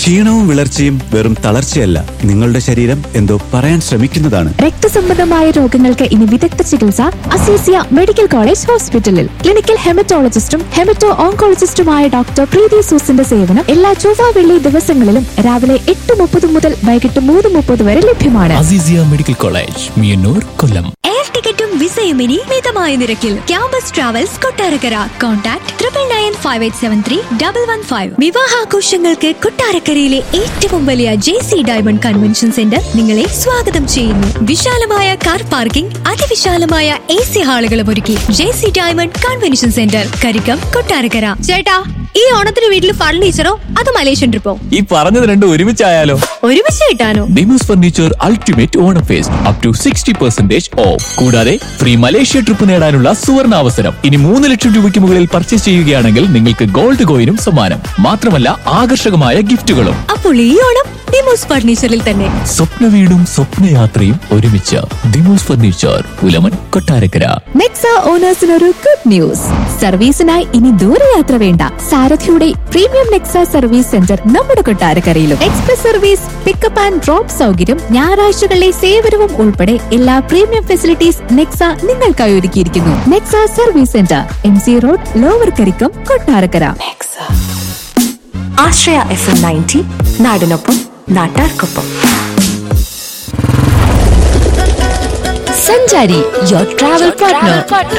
ക്ഷീണവും വിളർച്ചയും വെറും തളർച്ചയല്ല നിങ്ങളുടെ ശരീരം എന്തോ പറയാൻ ശ്രമിക്കുന്നതാണ് രക്തസംബന്ധമായ രോഗങ്ങൾക്ക് ഇനി വിദഗ്ധ ചികിത്സ അസീസിയ മെഡിക്കൽ കോളേജ് ഹോസ്പിറ്റലിൽ ക്ലിനിക്കൽ ഹെമറ്റോളജിസ്റ്റും ഹെമറ്റോ ഓങ്കോളജിസ്റ്റുമായ ഡോക്ടർ പ്രീതി സൂസിന്റെ സേവനം എല്ലാ ചൊവ്വ വെള്ളി ദിവസങ്ങളിലും രാവിലെ എട്ട് മുപ്പത് മുതൽ വൈകിട്ട് മൂന്ന് മുപ്പത് വരെ ലഭ്യമാണ് Azeezia medical college Meeyannoor Kollam air ടിക്കറ്റും വിസയും ഇനി മിതമായ നിരക്കിൽ campus travels Kottarakkara contact triple nine five eight seven three double one five വിവാഹാഘോഷങ്ങൾക്ക് കൊട്ടാരക്കരയിലെ ഏറ്റവും വലിയ J C diamond convention centre നിങ്ങളെ സ്വാഗതം ചെയ്യുന്നു വിശാലമായ കാർ പാർക്കിംഗ് അതിവിശാലമായ എ സി ഹാളുകളും ഒരുക്കി J C diamond convention centre Karikkam Kottarakkara ചേട്ടാ ഈ ഓണത്തിന് വീട്ടിൽ ഫർണിച്ചറോ അത് മലേഷ്യൻ ട്രിപ്പോ ഈ പറഞ്ഞത് രണ്ടും ഒരുമിച്ചായാലോ ഒരുമിച്ച് കിട്ടാനോ Dimos furniture ultimate Onam fest up to sixty percentage off കൂടാതെ ഫ്രീ മലേഷ്യ ട്രിപ്പ് നേടാനുള്ള സുവർണ അവസരം ഇനി മൂന്ന് ലക്ഷം രൂപയ്ക്ക് മുകളിൽ പർച്ചേസ് ചെയ്യുകയാണെങ്കിൽ നിങ്ങൾക്ക് ഗോൾഡ് കോയിനും സമ്മാനം മാത്രമല്ല ആകർഷകമായ ഗിഫ്റ്റുകളും അപ്പോൾ ഈ ഓണം ഡിമോസ് ഫർണിച്ചറിൽ തന്നെ സ്വപ്ന വീടും സ്വപ്നയാത്രയും ഒരുമിച്ച് Dimos furniture Pulamon Kottarakkara Nexa ഓണേഴ്സിനൊരു ഗുഡ് ന്യൂസ് സർവീസിനായി ഇനി ദൂരയാത്ര വേണ്ട സാരഥിയുടെ പ്രീമിയം നെക്സ സർവീസ് സെന്റർ നമ്മുടെ കൊട്ടാരക്കരയിലും express service pickup and drop സൗകര്യം ഞായറാഴ്ചകളിലെ സേവനവും ഉൾപ്പെടെ എല്ലാ പ്രീമിയം ഫെസിലിറ്റീസ് നെക്സ നിങ്ങൾക്കായി ഒരുക്കിയിരിക്കുന്നു Nexa service centre M C road lower Karikkam Kottarakkara Ashraya F M ninety നാടിനൊപ്പം നാട്ടാർക്കൊപ്പം സഞ്ചാരി യുവർ ട്രാവൽ പാർട്ട്ണർ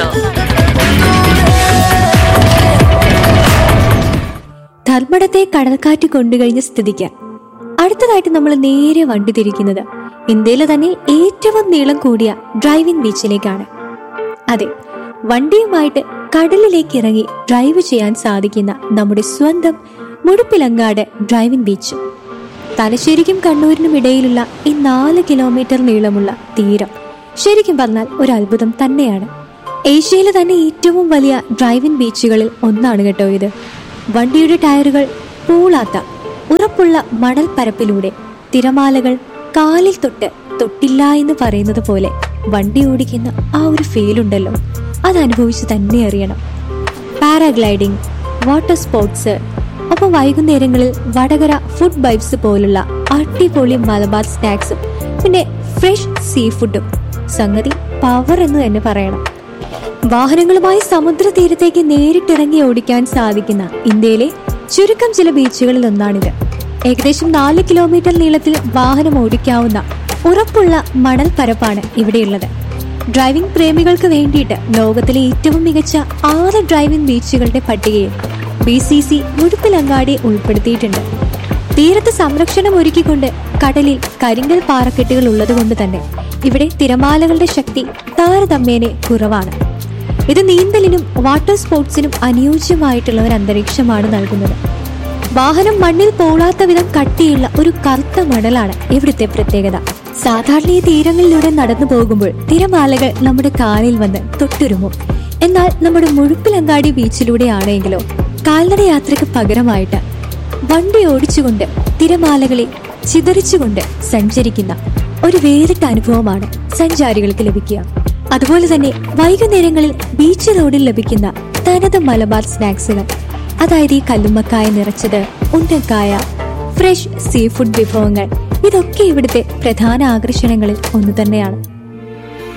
ധർമ്മടത്തെ കടൽക്കാറ്റ് കൊണ്ടുകഴിഞ്ഞ സ്ഥിതിക്ക് അടുത്തതായിട്ട് നമ്മൾ നേരെ വണ്ടി തിരിക്കുന്നത് ഇന്ത്യയിലെ തന്നെ ഏറ്റവും നീളം കൂടിയ ഡ്രൈവിംഗ് ബീച്ചിലേക്കാണ് അതെ വണ്ടിയുമായിട്ട് കടലിലേക്ക് ഇറങ്ങി ഡ്രൈവ് ചെയ്യാൻ സാധിക്കുന്ന നമ്മുടെ സ്വന്തം മുടുപ്പിലങ്ങാട് ഡ്രൈവിംഗ് ബീച്ച് തലശ്ശേരിക്കും കണ്ണൂരിനും ഇടയിലുള്ള ഈ നാല് കിലോമീറ്റർ നീളമുള്ള തീരം ശരിക്കും പറഞ്ഞാൽ ഒരു അത്ഭുതം തന്നെയാണ് ഏഷ്യയിലെ തന്നെ ഏറ്റവും വലിയ ഡ്രൈവിംഗ് ബീച്ചുകളിൽ ഒന്നാണ് കേട്ടോ ഇത് വണ്ടിയുടെ ടയറുകൾ പൂളാത്ത ഉറപ്പുള്ള മണൽ പരപ്പിലൂടെ തിരമാലകൾ കാലിൽ തൊട്ട് തൊട്ടില്ല എന്ന് പറയുന്നത് പോലെ വണ്ടി ഓടിക്കുന്ന ആ ഒരു ഫീലുണ്ടല്ലോ അത് അനുഭവിച്ച് തന്നെ അറിയണം പാരാഗ്ലൈഡിംഗ് വാട്ടർ സ്പോർട്സ് ഒപ്പം വൈകുന്നേരങ്ങളിൽ വടകര ഫുഡ് ബൈബ്സ് പോലുള്ള അടിപൊളി മലബാർ സ്നാക്സും പിന്നെ ഫ്രഷ് സീ ഫുഡും സംഗതി പവർ എന്ന് തന്നെ പറയണം വാഹനങ്ങളുമായി സമുദ്ര തീരത്തേക്ക് നേരിട്ടിറങ്ങി ഓടിക്കാൻ സാധിക്കുന്ന ഇന്ത്യയിലെ ചുരുക്കം ചില ബീച്ചുകളിൽ ഒന്നാണിത് ഏകദേശം നാല് കിലോമീറ്റർ നീളത്തിൽ വാഹനം ഓടിക്കാവുന്ന ഉറപ്പുള്ള മണൽ പരപ്പാണ് ഇവിടെയുള്ളത് ഡ്രൈവിംഗ് പ്രേമികൾക്ക് വേണ്ടിയിട്ട് ലോകത്തിലെ ഏറ്റവും മികച്ച ആറ് ഡ്രൈവിംഗ് ബീച്ചുകളുടെ പട്ടികയിൽ ബി സി സി മുഴുപ്പിലങ്ങാടി ഉൾപ്പെടുത്തിയിട്ടുണ്ട് തീരത്ത് സംരക്ഷണം ഒരുക്കിക്കൊണ്ട് കടലിൽ കരിങ്കൽ പാറക്കെട്ടുകൾ ഉള്ളതുകൊണ്ട് തന്നെ ഇവിടെ തിരമാലകളുടെ ശക്തി താരതമ്യേന കുറവാണ് ഇത് നീന്തലിനും വാട്ടർ സ്പോർട്സിനും അനുയോജ്യമായിട്ടുള്ള ഒരു അന്തരീക്ഷമാണ് നൽകുന്നത് വാഹനം മണ്ണിൽ പോളാത്ത വിധം കട്ടിയുള്ള ഒരു കറുത്ത മണലാണ് ഇവിടുത്തെ പ്രത്യേകത സാധാരണ ഈ തീരങ്ങളിലൂടെ നടന്നു പോകുമ്പോൾ തിരമാലകൾ നമ്മുടെ കാലിൽ വന്ന് തൊട്ടുരുമും എന്നാൽ നമ്മുടെ മുഴുപ്പിലങ്ങാടി ബീച്ചിലൂടെ ആണെങ്കിലോ കാൽനട യാത്രയ്ക്ക് പകരമായിട്ട് വണ്ടി ഓടിച്ചുകൊണ്ട് തിരമാലകളെ ചിതറിച്ചുകൊണ്ട് സഞ്ചരിക്കുന്ന ഒരു വേറിട്ട അനുഭവമാണ് സഞ്ചാരികൾക്ക് ലഭിക്കുക അതുപോലെ തന്നെ വൈകുന്നേരങ്ങളിൽ ബീച്ച് റോഡിൽ ലഭിക്കുന്ന തനത് മലബാർ സ്നാക്സുകൾ അതായത് ഈ കല്ലുമ്മക്കായ നിറച്ചത് ഉണ്ടക്കായ ഫ്രഷ് സീ ഫുഡ് വിഭവങ്ങൾ ഇതൊക്കെ ഇവിടുത്തെ പ്രധാന ആകർഷണങ്ങളിൽ ഒന്ന് തന്നെയാണ്